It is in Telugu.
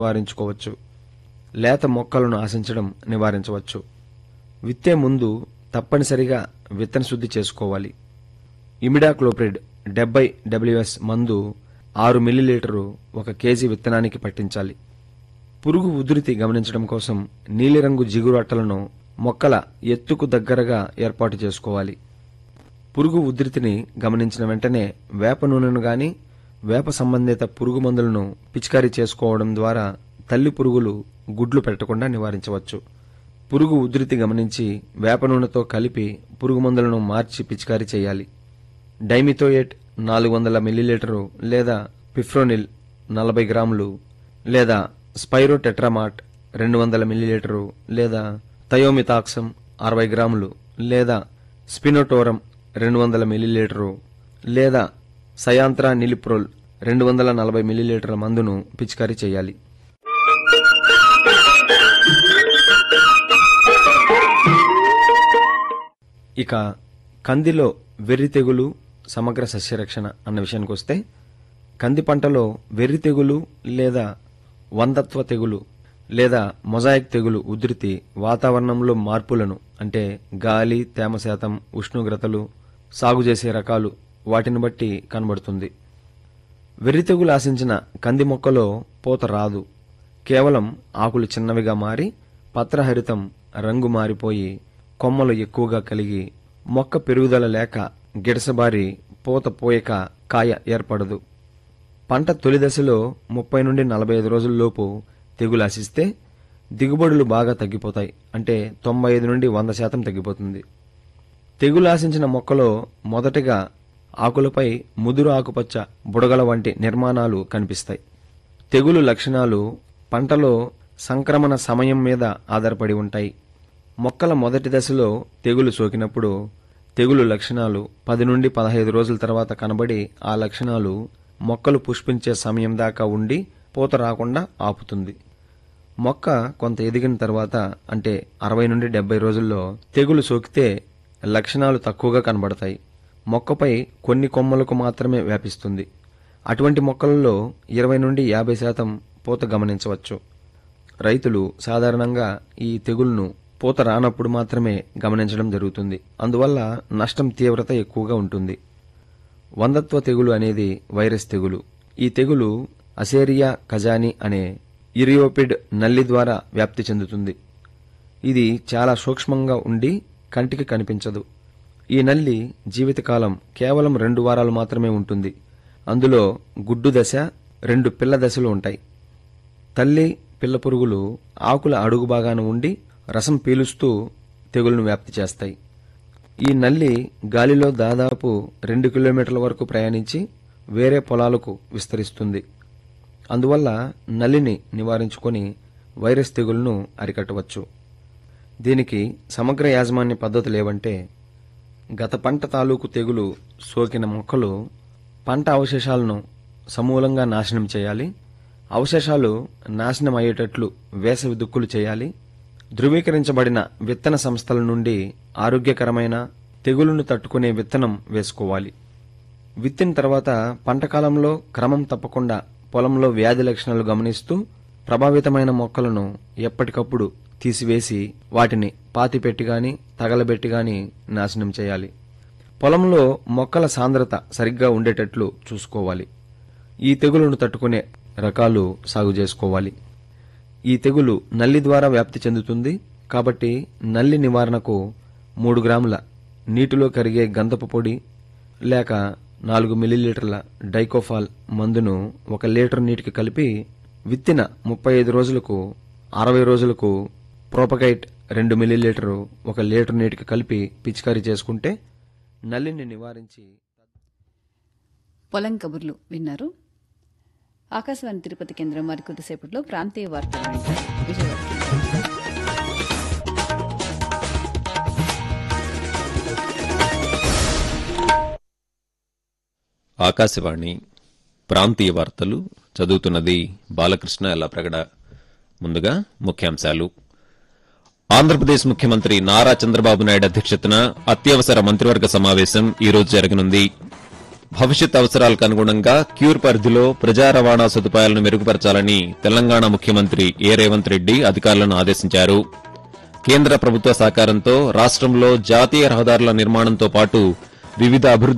నివారించుకోవచ్చు లేత మొక్కలను ఆశించడం నివారించవచ్చు విత్తే ముందు తప్పనిసరిగా విత్తన శుద్ధి చేసుకోవాలి ఇమిడాక్లోప్రిడ్ డెబ్బై డబ్ల్యూఎస్ మందు ఆరు మిల్లీలీటరు ఒక కేజీ విత్తనానికి పట్టించాలి పురుగు ఉధృతి గమనించడం కోసం నీలిరంగు జిగురు అట్టలను మొక్కల ఎత్తుకు దగ్గరగా ఏర్పాటు చేసుకోవాలి పురుగు ఉధృతిని గమనించిన వెంటనే వేప నూనెను గాని వేప సంబంధిత పురుగు మందులను పిచికారీ చేసుకోవడం ద్వారా తల్లి పురుగులు గుడ్లు పెట్టకుండా నివారించవచ్చు పురుగు ఉధృతి గమనించి వేప నూనెతో కలిపి పురుగు మందులను మార్చి పిచికారీ చేయాలి డైమిథోయేట్ నాలుగు వందల మిల్లీలీటరు లేదా పిఫ్రోనిల్ నలభై గ్రాములు లేదా స్పైరో టెట్రామాట్ రెండు వందల మిల్లీలీటరు లేదా థయోమితాక్సం అరవై గ్రాములు లేదా స్పినోటోరం రెండు వందల మిల్లీలీటరు లేదా సయాంత్రా నిలిప్రోల్ రెండు వందల నలభై మిల్లీలీటర్ల మందును పిచికారీ చేయాలి ఇక కందిలో వెర్రి తెగులు సమగ్ర సస్యరక్షణ అన్న విషయానికి వస్తే కంది పంటలో వెర్రి తెగులు లేదా వందత్వ తెగులు లేదా మొజాయిక్ తెగులు ఉధృతి వాతావరణంలో మార్పులను అంటే గాలి తేమ శాతం ఉష్ణోగ్రతలు సాగు చేసే రకాలు వాటిని బట్టి కనబడుతుంది వెర్రి తెగులు ఆశించిన కంది మొక్కలో పూత రాదు కేవలం ఆకులు చిన్నవిగా మారి పత్రహరితం రంగు మారిపోయి కొమ్మలు ఎక్కువగా కలిగి మొక్క పెరుగుదల లేక గిడసబారి పూత పోయక కాయ ఏర్పడదు పంట తొలి దశలో ముప్పై నుండి నలభై ఐదు రోజుల్లోపు తెగులు ఆశిస్తే దిగుబడులు బాగా తగ్గిపోతాయి అంటే తొంభై ఐదు నుండి వంద శాతం తగ్గిపోతుంది తెగులు ఆశించిన మొక్కలో మొదటగా ఆకులపై ముదురు ఆకుపచ్చ బుడగల వంటి నిర్మాణాలు కనిపిస్తాయి తెగులు లక్షణాలు పంటలో సంక్రమణ సమయం మీద ఆధారపడి ఉంటాయి మొక్కల మొదటి దశలో తెగులు సోకినప్పుడు తెగులు లక్షణాలు పది నుండి పదహైదు రోజుల తర్వాత కనబడి ఆ లక్షణాలు మొక్కలు పుష్పించే సమయం దాకా ఉండి పూత రాకుండా ఆపుతుంది మొక్క కొంత ఎదిగిన తర్వాత అంటే అరవై నుండి డెబ్బై రోజుల్లో తెగులు సోకితే లక్షణాలు తక్కువగా కనబడతాయి మొక్కపై కొన్ని కొమ్మలకు మాత్రమే వ్యాపిస్తుంది అటువంటి మొక్కలలో ఇరవై నుండి యాభై శాతం పూత గమనించవచ్చు రైతులు సాధారణంగా ఈ తెగులును పూత రానప్పుడు మాత్రమే గమనించడం జరుగుతుంది అందువల్ల నష్టం తీవ్రత ఎక్కువగా ఉంటుంది వందత్వ తెగులు అనేది వైరస్ తెగులు ఈ తెగులు అసేరియా కజాని అనే ఇరియోపిడ్ నల్లి ద్వారా వ్యాప్తి చెందుతుంది ఇది చాలా సూక్ష్మంగా ఉండి కంటికి కనిపించదు ఈ నల్లి జీవితకాలం కేవలం రెండు వారాలు మాత్రమే ఉంటుంది అందులో గుడ్డు దశ రెండు పిల్ల దశలు ఉంటాయి తల్లి పిల్ల పురుగులు ఆకుల అడుగు భాగాన ఉండి రసం పీలుస్తూ తెగులను వ్యాప్తి చేస్తాయి ఈ నల్లి గాలిలో దాదాపు రెండు కిలోమీటర్ల వరకు ప్రయాణించి వేరే పొలాలకు విస్తరిస్తుంది అందువల్ల నల్లిని నివారించుకొని వైరస్ తెగులను అరికట్టవచ్చు దీనికి సమగ్ర యాజమాన్య పద్ధతులు ఏవంటే గత పంట తాలూకు తెగులు సోకిన మొక్కలు పంట అవశేషాలను సమూలంగా నాశనం చేయాలి అవశేషాలు నాశనం అయ్యేటట్లు వేసవి దుక్కులు చేయాలి ధృవీకరించబడిన విత్తన సంస్థల నుండి ఆరోగ్యకరమైన తెగులును తట్టుకునే విత్తనం వేసుకోవాలి విత్తిన తర్వాత పంటకాలంలో క్రమం తప్పకుండా పొలంలో వ్యాధి లక్షణాలు గమనిస్తూ ప్రభావితమైన మొక్కలను ఎప్పటికప్పుడు తీసివేసి వాటిని పాతిపెట్టి గాని తగలబెట్టి గాని నాశనం చేయాలి పొలంలో మొక్కల సాంద్రత సరిగ్గా ఉండేటట్లు చూసుకోవాలి ఈ తెగులును తట్టుకునే రకాలు సాగు చేసుకోవాలి ఈ తెగులు నల్లి ద్వారా వ్యాప్తి చెందుతుంది కాబట్టి నల్లి నివారణకు మూడు గ్రాముల నీటిలో కరిగే గంధపు పొడి లేక నాలుగు మిల్లీలీటర్ల డైకోఫాల్ మందును ఒక లీటర్ నీటికి కలిపి విత్తిన ముప్పై ఐదు రోజులకు అరవై రోజులకు ప్రోపగైట్ రెండు మిల్లీలీటరు ఒక లీటర్ నీటికి కలిపి పిచికారీ చేసుకుంటే నల్లిని నివారించి పొలం కబుర్లు విన్నారు ఆకాశవాణి తిరుపతి కేంద్రం మరికొద్దిసేపట్లో ప్రాంతీయ వార్తలు వింటారు విజయవాడ కేంద్రం. ఆకాశవాణి ప్రాంతీయ వార్తలు చదువుతున్నది బాలకృష్ణ ఎల్లప్రగడ ముందుగా ముఖ్యాంశాలు ఆంధ్రప్రదేశ్ ముఖ్యమంత్రి నారా చంద్రబాబు నాయుడు అధ్యక్షతన అత్యవసర మంత్రివర్గ సమావేశం ఈ రోజు జరగనుంది భవిష్యత్ అవసరాలకు అనుగుణంగా క్యూర్ పరిధిలో ప్రజా రవాణా సదుపాయాలను మెరుగుపరచాలని తెలంగాణ ముఖ్యమంత్రి ఏ రేవంత్ రెడ్డి అధికారులను ఆదేశించారు కేంద్ర ప్రభుత్వ సహకారంతో రాష్ట్రంలో జాతీయ రహదారుల నిర్మాణంతో పాటు వివిధ అభివృద్ది